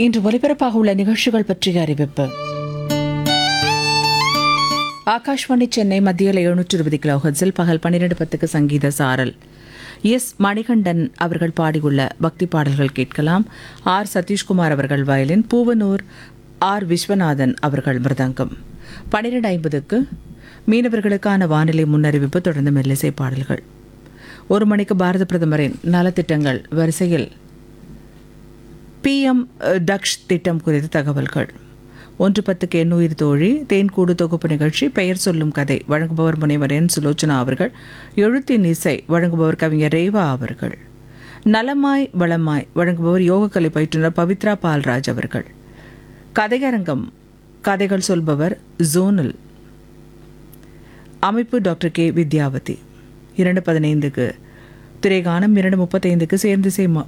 இன்று ஒலிபரப்பாக உள்ள நிகழ்ச்சிகள் பற்றிய அறிவிப்பு ஆகாஷ்வாணி சென்னை மத்தியில் எழுநூற்று இருபது கிலோஹர்ட்ஸில் பகல் பன்னிரண்டு பத்துக்கு சங்கீத சாரல் எஸ் மணிகண்டன் அவர்கள் பாடியுள்ள பக்தி பாடல்கள் கேட்கலாம் ஆர் சதீஷ்குமார் அவர்கள் வயலின் பூவனூர் ஆர் விஸ்வநாதன் அவர்கள் மிருதங்கம் பன்னிரெண்டு ஐம்பதுக்கு மீனவர்களுக்கான வானிலை முன்னறிவிப்பு தொடர்ந்து மெல்லிசை பாடல்கள் ஒரு மணிக்கு பாரத பிரதமரின் நலத்திட்டங்கள் வரிசையில் பிஎம் டக்ஷ் திட்டம் குறித்த தகவல்கள் ஒன்று பத்துக்கு எண்ணுயிர் தோழி தேன்கூடு தொகுப்பு நிகழ்ச்சி பெயர் சொல்லும் கதை வழங்குபவர் முனைவர் என் சுலோச்சனா அவர்கள் எழுத்தின் இசை வழங்குபவர் கவிஞர் ரேவா அவர்கள் நலமாய் வளமாய் வழங்குபவர் யோகக்கலை பயிற்றுனர் பவித்ரா பால்ராஜ் அவர்கள் கதையரங்கம் கதைகள் சொல்பவர் ஜோனல் அமைப்பு டாக்டர் கே வித்யாவதி இரண்டு பதினைந்துக்கு திரைகானம் இரண்டு முப்பத்தைந்துக்கு சேர்ந்து